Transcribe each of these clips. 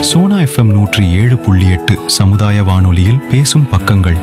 Sona FM நூற்றி ஏழு புள்ளி எட்டு சமுதாய வானொலியில் பேசும் பக்கங்கள்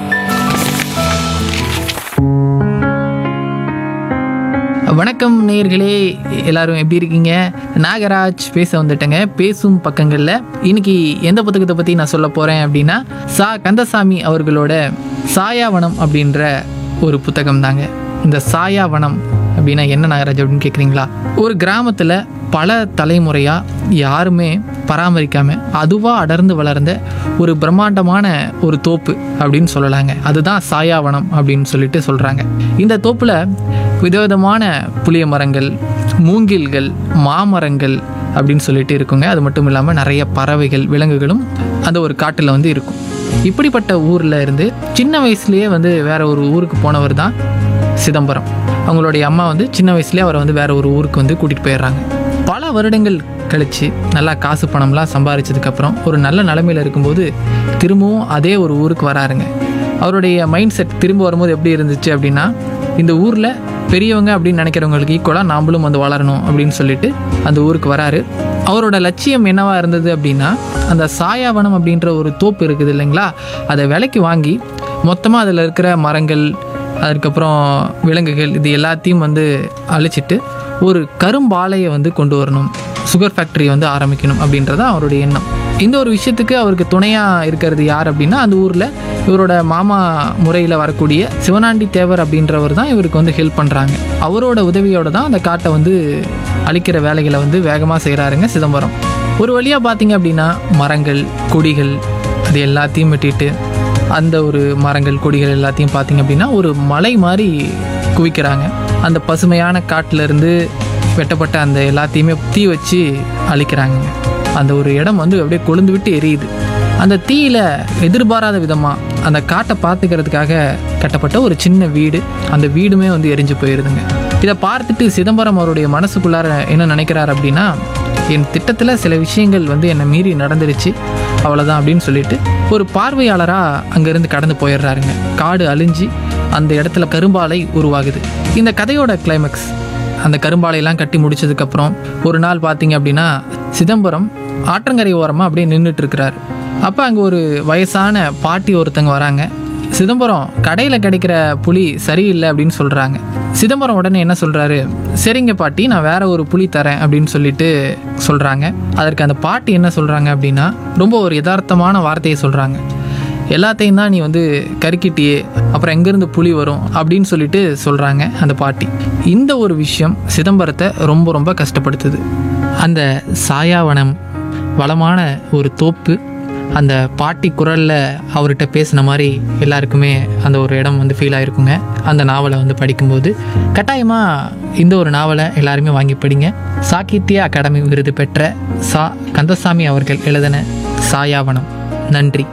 வணக்கம் நேயர்களே எல்லாரும் எப்படி இருக்கீங்க நாகராஜ் பேச வந்துட்டேங்க பேசும் பக்கங்களில் இன்னைக்கு எந்த புத்தகத்தை பற்றி நான் சொல்ல போகிறேன் அப்படின்னா சா கந்தசாமி அவர்களோட சாயாவனம் அப்படின்ற ஒரு புத்தகம் தாங்க இந்த சாயாவனம் அப்படின்னா என்ன நாகராஜ் அப்படின்னு கேட்குறீங்களா ஒரு கிராமத்தில் பல தலைமுறையாக யாருமே பராமரிக்காம அதுவாக அடர்ந்து வளர்ந்த ஒரு பிரம்மாண்டமான ஒரு தோப்பு அப்படின்னு சொல்லலாங்க அதுதான் சாயாவனம் அப்படின்னு சொல்லிட்டு சொல்கிறாங்க இந்த தோப்பில் விதவிதமான புளிய மரங்கள் மூங்கில்கள் மாமரங்கள் அப்படின்னு சொல்லிட்டு இருக்குங்க அது மட்டும் இல்லாமல் நிறைய பறவைகள் விலங்குகளும் அந்த ஒரு காட்டில் வந்து இருக்கும் இப்படிப்பட்ட ஊரில் இருந்து சின்ன வயசுலேயே வந்து வேற ஒரு ஊருக்கு போனவர் தான் சிதம்பரம் அவங்களுடைய அம்மா வந்து சின்ன வயசுலேயே அவரை வந்து வேற ஒரு ஊருக்கு வந்து கூட்டிகிட்டு போயிடுறாங்க பல வருடங்கள் கழித்து நல்லா காசு பணம்லாம் சம்பாரிச்சதுக்கப்புறம் ஒரு நல்ல நிலமையில இருக்கும்போது திரும்பவும் அதே ஒரு ஊருக்கு வராருங்க அவருடைய மைண்ட் செட் திரும்ப வரும்போது எப்படி இருந்துச்சு அப்படின்னா இந்த ஊரில் பெரியவங்க அப்படின்னு நினைக்கிறவங்களுக்கு ஈக்குவலாக நாமளும் வந்து வளரணும் அப்படின்னு சொல்லிட்டு அந்த ஊருக்கு வராரு அவரோட லட்சியம் என்னவா இருந்தது அப்படின்னா அந்த சாயாவனம் அப்படின்ற ஒரு தோப்பு இருக்குது இல்லைங்களா அதை விலைக்கு வாங்கி மொத்தமாக அதில் இருக்கிற மரங்கள் அதுக்கப்புறம் விலங்குகள் இது எல்லாத்தையும் வந்து அழிச்சிட்டு ஒரு கரும்பாலையை வந்து கொண்டு வரணும் சுகர் ஃபேக்டரி வந்து ஆரம்பிக்கணும் அப்படின்றத அவருடைய எண்ணம் இந்த ஒரு விஷயத்துக்கு அவருக்கு துணையாக இருக்கிறது யார் அப்படின்னா அந்த ஊரில் இவரோட மாமா முறையில் வரக்கூடிய சிவனாண்டி தேவர் அப்படின்றவர் தான் இவருக்கு வந்து ஹெல்ப் பண்ணுறாங்க அவரோட உதவியோட தான் அந்த காட்டை வந்து அழிக்கிற வேலைகளை வந்து வேகமாக செய்கிறாருங்க சிதம்பரம் ஒரு வழியாக பார்த்தீங்க அப்படின்னா மரங்கள் கொடிகள் அது எல்லாத்தையும் வெட்டிட்டு அந்த ஒரு மரங்கள் கொடிகள் எல்லாத்தையும் பார்த்தீங்க அப்படின்னா ஒரு மலை மாதிரி குவிக்கிறாங்க அந்த பசுமையான காட்டுல இருந்து வெட்டப்பட்ட அந்த எல்லாத்தையுமே தீ வச்சு அழிக்கிறாங்க அந்த ஒரு இடம் வந்து அப்படியே கொழுந்து விட்டு எரியுது அந்த தீயில எதிர்பாராத விதமாக அந்த காட்டை பார்த்துக்கிறதுக்காக கட்டப்பட்ட ஒரு சின்ன வீடு அந்த வீடுமே வந்து எரிஞ்சு போயிருதுங்க இதை பார்த்துட்டு சிதம்பரம் அவருடைய மனசுக்குள்ளார என்ன நினைக்கிறார் அப்படின்னா என் திட்டத்தில் சில விஷயங்கள் வந்து என்னை மீறி நடந்துருச்சு அவ்வளோதான் அப்படின்னு சொல்லிட்டு ஒரு பார்வையாளராக அங்கேருந்து கடந்து போயிடுறாருங்க காடு அழிஞ்சு அந்த இடத்துல கரும்பாலை உருவாகுது இந்த கதையோட கிளைமேக்ஸ் அந்த கரும்பாலையெல்லாம் கட்டி முடிச்சதுக்கப்புறம் ஒரு நாள் பார்த்தீங்க அப்படின்னா சிதம்பரம் ஆற்றங்கரை ஓரமாக அப்படியே நின்றுட்டு இருக்கிறார் அப்போ அங்கே ஒரு வயசான பாட்டி ஒருத்தங்க வராங்க சிதம்பரம் கடையில் கிடைக்கிற புளி சரியில்லை அப்படின்னு சொல்கிறாங்க சிதம்பரம் உடனே என்ன சொல்கிறாரு சரிங்க பாட்டி நான் வேற ஒரு புளி தரேன் அப்படின்னு சொல்லிட்டு சொல்கிறாங்க அதற்கு அந்த பாட்டி என்ன சொல்கிறாங்க அப்படின்னா ரொம்ப ஒரு யதார்த்தமான வார்த்தையை சொல்கிறாங்க எல்லாத்தையும் தான் நீ வந்து கருக்கிட்டியே அப்புறம் எங்கேருந்து புலி வரும் அப்படின்னு சொல்லிட்டு சொல்கிறாங்க அந்த பாட்டி இந்த ஒரு விஷயம் சிதம்பரத்தை ரொம்ப ரொம்ப கஷ்டப்படுத்துது அந்த சாயாவனம் வளமான ஒரு தோப்பு அந்த பாட்டி குரலில் அவர்கிட்ட பேசின மாதிரி எல்லாருக்குமே அந்த ஒரு இடம் வந்து ஃபீல் ஆயிருக்குங்க அந்த நாவலை வந்து படிக்கும்போது கட்டாயமாக இந்த ஒரு நாவலை எல்லாருமே வாங்கி படிங்க சாகித்ய அகாடமி விருது பெற்ற சா கந்தசாமி அவர்கள் எழுதின சாயாவனம் நன்றி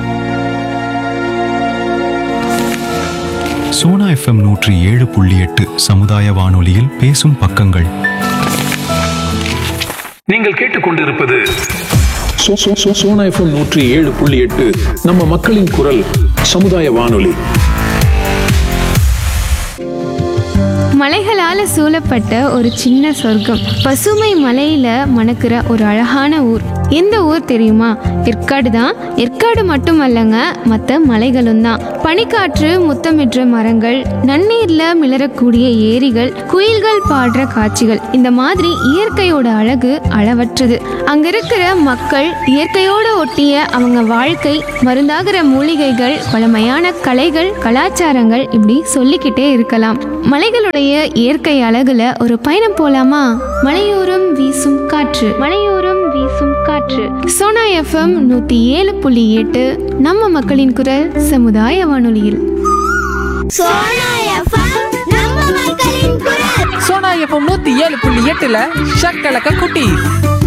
சோனா எஃப்எம் நூற்றி ஏழு புள்ளி எட்டு சமுதாய வானொலியில் பேசும் பக்கங்கள் நீங்கள் கேட்டுக்கொண்டிருப்பது சோ- சோ- சோ- சோனா எஃப்எம் நூற்றி ஏழு புள்ளி எட்டு நம்ம மக்களின் குரல் சமுதாய வானொலி மலைகளால சூழப்பட்ட ஒரு சின்ன சொர்க்கம் பசுமை மலையில மணக்கிற ஒரு அழகான ஊர் எந்த ஊர் தெரியுமா ஏற்காடு தான் ஏற்காடு மட்டுமல்லங்க மற்ற மலைகளும் தான் பனிக்காற்று முத்தமிடுற மரங்கள் நன்னீர்ல மிளறக்கூடிய ஏரிகள் குயில்கள் பாடுற காட்சிகள் இந்த மாதிரி இயற்கையோட அழகு அளவற்றது அங்க இருக்கிற மக்கள் இயற்கையோட ஒட்டிய அவங்க வாழ்க்கை மருந்தாகிற மூலிகைகள் பழமையான கலைகள் கலாச்சாரங்கள் இப்படி சொல்லிக்கிட்டே இருக்கலாம் மலைகளுடைய இயற்கை அழகுல ஒரு பயணம் போலாமா மலையோரம் வீசும் காற்று மலையோரம் வீசும் காற்று சோனா எஃப்எம் நூத்தி ஏழு புள்ளி எட்டு நம்ம மக்களின் குரல் சமுதாய வானொலியில் சோனா எஃப்எம் நம்ம மக்களின் குரல் சோனா எஃப்எம் நூற்றி ஏழு புள்ளி எட்டில் ஷக்கலக்க குட்டி